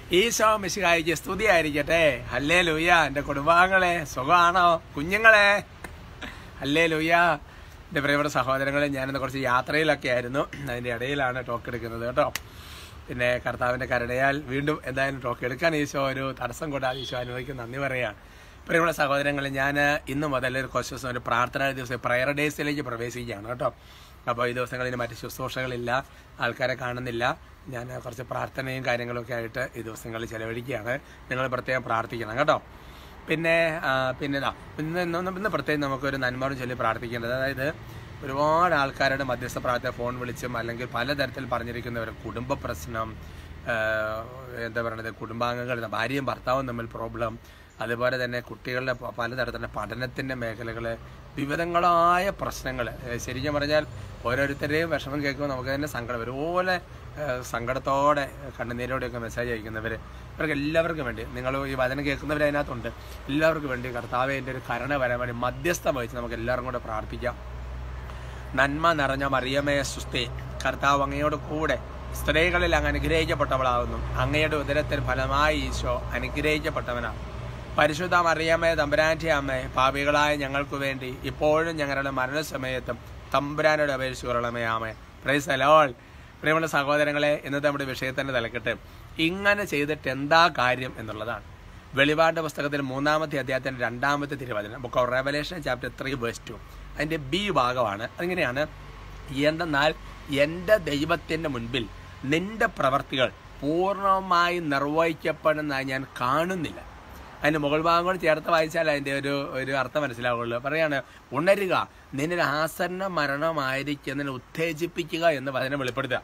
ഈശോ മിശിഹായിക്ക് സ്തുതിയായിരിക്കട്ടെ ഹല്ലേ ലൂയ എൻ്റെ കുടുംബാംഗങ്ങളെ സുഖമാണോ കുഞ്ഞുങ്ങളെ ഹല്ലേ ലൂയ എൻ്റെ പ്രിയപ്പെട്ട സഹോദരങ്ങളെ ഞാനിന്ന് കുറച്ച് യാത്രയിലൊക്കെ ആയിരുന്നു അതിൻ്റെ ഇടയിലാണ് ടോക്ക് എടുക്കുന്നത് കേട്ടോ പിന്നെ കർത്താവിൻ്റെ കരുണയാൽ വീണ്ടും എന്തായാലും ടോക്ക് എടുക്കാൻ ഈശോ ഒരു തടസ്സം കൂടാതെ ഈശോ അനുവദിക്കും നന്ദി പറയുകയാണ് പ്രിയമുള്ള സഹോദരങ്ങളെ ഞാൻ ഇന്ന് മുതൽ ഒരു കുറച്ച് ദിവസം ഒരു പ്രാർത്ഥനാ ദിവസം പ്രയർ ഡേയ്സിലേക്ക് പ്രവേശിക്കുകയാണ് കേട്ടോ അപ്പോൾ ഈ ദിവസങ്ങളിൽ മറ്റ് ശുശ്രൂഷകളില്ല ആൾക്കാരെ കാണുന്നില്ല ഞാൻ കുറച്ച് പ്രാർത്ഥനയും കാര്യങ്ങളൊക്കെ ആയിട്ട് ഈ ദിവസങ്ങളിൽ ചെലവഴിക്കുകയാണ് നിങ്ങൾ പ്രത്യേകം പ്രാർത്ഥിക്കണം കേട്ടോ പിന്നെ ആ, പിന്നെ ഇതാ ഇന്ന് ഇന്ന് ഇന്ന് പ്രത്യേകം നമുക്കൊരു നന്മറും ചൊല്ലി പ്രാർത്ഥിക്കേണ്ടത് അതായത് ഒരുപാട് ആൾക്കാരുടെ മധ്യസ്ഥ പ്രാർത്ഥന ഫോൺ വിളിച്ചും അല്ലെങ്കിൽ പലതരത്തിൽ പറഞ്ഞിരിക്കുന്നവർ കുടുംബ പ്രശ്നം ആ, എന്താ പറയുന്നത് കുടുംബാംഗങ്ങൾ ഭാര്യയും ഭർത്താവും തമ്മിൽ പ്രോബ്ലം അതുപോലെ തന്നെ കുട്ടികളുടെ പ- പലതരത്തിലുള്ള പഠനത്തിൻ്റെ മേഖലകൾ വിവിധങ്ങളായ പ്രശ്നങ്ങൾ ശരിക്കും പറഞ്ഞാൽ ഓരോരുത്തരുടെയും വിഷമം കേൾക്കുമ്പോൾ നമുക്ക് തന്നെ സങ്കടം ഒരുപോലെ ഏഹ്, സങ്കടത്തോടെ കണ്ണുനീരോടെയൊക്കെ മെസ്സേജ് അയക്കുന്നവർ ഇവർക്ക് എല്ലാവർക്കും വേണ്ടി നിങ്ങൾ ഈ വചനം കേൾക്കുന്നവർ അതിനകത്തുണ്ട് എല്ലാവർക്കും വേണ്ടി കർത്താവെ എൻ്റെ ഒരു കരുണ വരാൻ വേണ്ടി മധ്യസ്ഥം വഹിച്ച് നമുക്ക് എല്ലാവരും കൂടെ പ്രാർത്ഥിക്കാം നന്മ നിറഞ്ഞ മറിയമേ സുസ്തി കർത്താവ് അങ്ങയോട് കൂടെ സ്ത്രീകളിൽ അങ്ങ് അനുഗ്രഹിക്കപ്പെട്ടവളാകുന്നു അങ്ങയുടെ ഉദരത്തിൽ ഫലമായി ഈശോ അനുഗ്രഹിക്കപ്പെട്ടവനാണ് പരിശുദ്ധ മറിയമ്മേ തമ്പുരാൻ്റെ അമ്മേ പാപികളായ ഞങ്ങൾക്ക് വേണ്ടി ഇപ്പോഴും ഞങ്ങളുടെ മരണസമയത്തും തമ്പുരാനോട് അപേക്ഷിച്ചുകൊള്ളമേ ആമേ പ്രൈസ് അലോൾ പ്രിയമുള്ള സഹോദരങ്ങളെ ഇന്നത്തെ നമ്മുടെ വിഷയത്തിന്റെ തലക്കെട്ട് ഇങ്ങനെ ചെയ്തിട്ട് എന്താ കാര്യം എന്നുള്ളതാണ് വെളിപാട് പുസ്തകത്തിൽ മൂന്നാമത്തെ അധ്യായത്തിന്റെ രണ്ടാമത്തെ തിരുവചനം book of Revelation chapter three verse two അതിന്റെ ബി ഭാഗമാണ് അതിങ്ങനെയാണ് എന്തെന്നാൽ എൻ്റെ ദൈവത്തിന്റെ മുൻപിൽ നിന്റെ പ്രവർത്തികൾ പൂർണ്ണമായി നിർവഹിക്കപ്പെടുന്നതായി ഞാൻ കാണുന്നില്ല അതിന്റെ മുകൾ ഭാഗം കൂടി ചേർത്ത് വായിച്ചാൽ അതിന്റെ ഒരു ഒരു അർത്ഥം മനസ്സിലാവുള്ളൂ പറയാണ് ഉണരുക നിന്നിൽ ആസന്ന മരണമായിരിക്കുന്നതിനെ ഉത്തേജിപ്പിക്കുക എന്ന് വചനം വെളിപ്പെടുത്തുക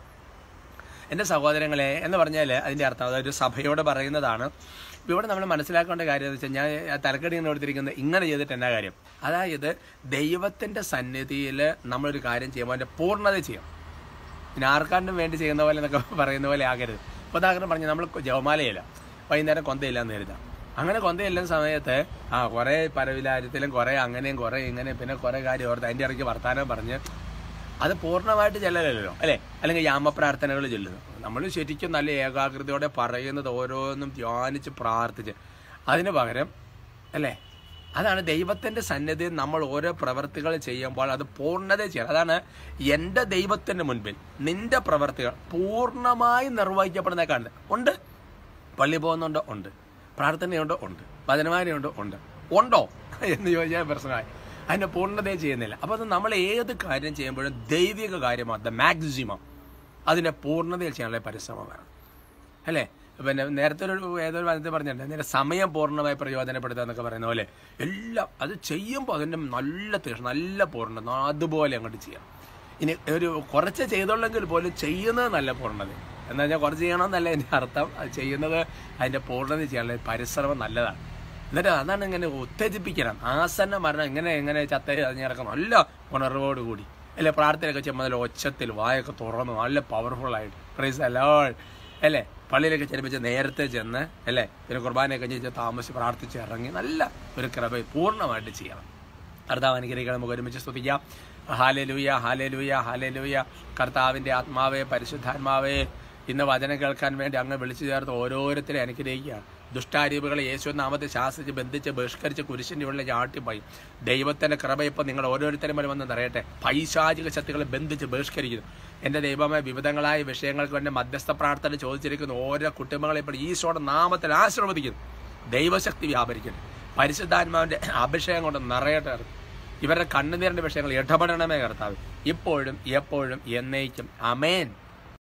എൻ്റെ സഹോദരങ്ങളെ എന്ന് പറഞ്ഞാൽ അതിൻ്റെ അർത്ഥം അതൊരു സഭയോട് പറയുന്നതാണ് ഇവിടെ നമ്മൾ മനസ്സിലാക്കേണ്ട കാര്യം എന്ന് വെച്ചാൽ ഞാൻ ആ തലക്കടി ഇങ്ങനെ കൊടുത്തിരിക്കുന്നത് ഇങ്ങനെ ചെയ്തിട്ട് എന്നാ കാര്യം അതായത് ദൈവത്തിൻ്റെ സന്നിധിയിൽ നമ്മളൊരു കാര്യം ചെയ്യുമ്പോൾ അതിൻ്റെ പൂർണ്ണത ചെയ്യും പിന്നെ ആർക്കാണ്ടും വേണ്ടി ചെയ്യുന്ന പോലെ എന്നൊക്കെ പറയുന്ന പോലെ ആകരുത് ഇപ്പോൾ ഉദാഹരണം പറഞ്ഞു നമ്മൾ ജവമാലയില്ല വൈകുന്നേരം കൊന്തയില്ല എന്ന് കരുതാം അങ്ങനെ കൊന്തയില്ലുന്ന സമയത്ത് ആ കുറേ പരവിലാര്യത്തിലും കുറേ അങ്ങനെയും കുറേ ഇങ്ങനെയും പിന്നെ കുറേ കാര്യം ഓർത്ത് അതിൻ്റെ ഇടയ്ക്ക് വർത്താനം പറഞ്ഞ് അത് പൂർണ്ണമായിട്ട് ചെല്ലലല്ലോ അല്ലേ അല്ലെങ്കിൽ യാമപ്രാർത്ഥനകൾ ചെല്ലുന്നു നമ്മൾ ശരിക്കും നല്ല ഏകാഗ്രതയോടെ പറയുന്നത് ഓരോന്നും ധ്യാനിച്ച് പ്രാർത്ഥിച്ച് അതിന് പകരം അല്ലേ അതാണ് ദൈവത്തിന്റെ സന്നിധിയിൽ നമ്മൾ ഓരോ പ്രവർത്തികൾ ചെയ്യുമ്പോൾ അത് പൂർണ്ണത ചെയ്യണം അതാണ് എൻ്റെ ദൈവത്തിന്റെ മുൻപിൽ നിന്റെ പ്രവർത്തികൾ പൂർണ്ണമായി നിർവഹിക്കപ്പെടുന്ന കാണുന്നത് ഉണ്ട് പള്ളി പോകുന്നുണ്ടോ ഉണ്ട് പ്രാർത്ഥനയുണ്ടോ ഉണ്ട് വചനമാരുണ്ടോ ഉണ്ട് ഉണ്ടോ എന്ന് ചോദിച്ചാൽ പ്രശ്നമായി അതിന്റെ പൂർണ്ണതയെ ചെയ്യുന്നില്ല അപ്പോൾ അത് നമ്മൾ ഏത് കാര്യം ചെയ്യുമ്പോഴും ദൈവിക കാര്യമാണ് ദ മാക്സിമം അതിന്റെ പൂർണ്ണതയിൽ ചെയ്യാനുള്ള പരിശ്രമം വേണം അല്ലേ പിന്നെ നേരത്തെ ഒരു ഏതൊരു വനത്തിൽ പറഞ്ഞിട്ടുണ്ട് അതിന്റെ സമയം പൂർണ്ണമായി പ്രയോജനപ്പെടുത്തുക എന്നൊക്കെ പറയുന്ന പോലെ എല്ലാം അത് ചെയ്യുമ്പോൾ അതിന്റെ നല്ല തീർച്ച നല്ല പൂർണ്ണത അതുപോലെ അങ്ങോട്ട് ചെയ്യാം ഇനി ഒരു കുറച്ച് ചെയ്തുള്ളെങ്കിൽ പോലും ചെയ്യുന്നത് നല്ല പൂർണ്ണത എന്ന് പറഞ്ഞാൽ കുറച്ച് ചെയ്യണമെന്നല്ല എൻ്റെ അർത്ഥം അത് ചെയ്യുന്നത് അതിന്റെ പൂർണ്ണത ചെയ്യാനുള്ള പരിശ്രമം നല്ലതാണ് എന്നിട്ട് അതാണ് ഇങ്ങനെ ഉത്തേജിപ്പിക്കണം ആസന്ന മരണം ഇങ്ങനെ എങ്ങനെ ചത്ത കിടക്കണം നല്ല ഉണർവോട് കൂടി അല്ലെ പ്രാർത്ഥനയൊക്കെ ചെയ്യുമ്പോൾ നല്ല ഒച്ചത്തിൽ വായൊക്കെ തുറന്ന് നല്ല പവർഫുൾ ആയിട്ട് പ്രൈസ് അലോൾ അല്ലേ പള്ളിയിലൊക്കെ ചെല്ലുമ്പോൾ നേരത്തെ ചെന്ന് അല്ലേ പിന്നെ കുർബാനയൊക്കെ ചെയ്ത് താമസിച്ച് പ്രാർത്ഥിച്ച് ഇറങ്ങി നല്ല ഒരു കൃപ പൂർണ്ണമായിട്ട് ചെയ്യണം കർത്താവ് അനുഗ്രഹിക്കണം നമുക്ക് ഒരുമിച്ച് സ്തുതിക്കാം ഹാലെ ലൂയ ഹാലെ ലൂയ ഹാലെ ലൂയ കർത്താവിൻ്റെ ആത്മാവേ പരിശുദ്ധാത്മാവേ ഇന്ന് വചനം കേൾക്കാൻ വേണ്ടി അങ്ങ് വിളിച്ചു ചേർത്ത് ഓരോരുത്തരെ അനുഗ്രഹിക്കുകയാണ് ദുഷ്ടാരൂപികളെ യേശു നാമത്തെ ശാസിച്ച് ബന്ധിച്ച് ബഹിഷ്കരിച്ച് കുരിശിൻ്റെ ഉള്ളിൽ ചാട്ടിപ്പോയി ദൈവത്തിന്റെ കൃപ ഇപ്പം നിങ്ങൾ ഓരോരുത്തരും വരെ വന്ന് നിറയട്ടെ പൈശാചിക ശക്തികളെ ബന്ധിച്ച് ബഹിഷ്കരിക്കുന്നു എൻ്റെ ദൈവമായ വിവിധങ്ങളായ വിഷയങ്ങൾക്ക് വേണ്ടി മധ്യസ്ഥ പ്രാർത്ഥന ചോദിച്ചിരിക്കുന്ന ഓരോ കുടുംബങ്ങളെ ഇപ്പോൾ ഈശോയുടെ നാമത്തിൽ ആശീർവദിക്കുന്നു ദൈവശക്തി വ്യാപരിക്കട്ടെ പരിശുദ്ധാത്മാവിന്റെ അഭിഷേകം കൊണ്ട് നിറയട്ടെ ഇവരുടെ കണ്ണുനീരിന്റെ വിഷയങ്ങൾ ഇടപെടണമേ കർത്താവ് ഇപ്പോഴും എപ്പോഴും എന്നേക്കും അമേൻ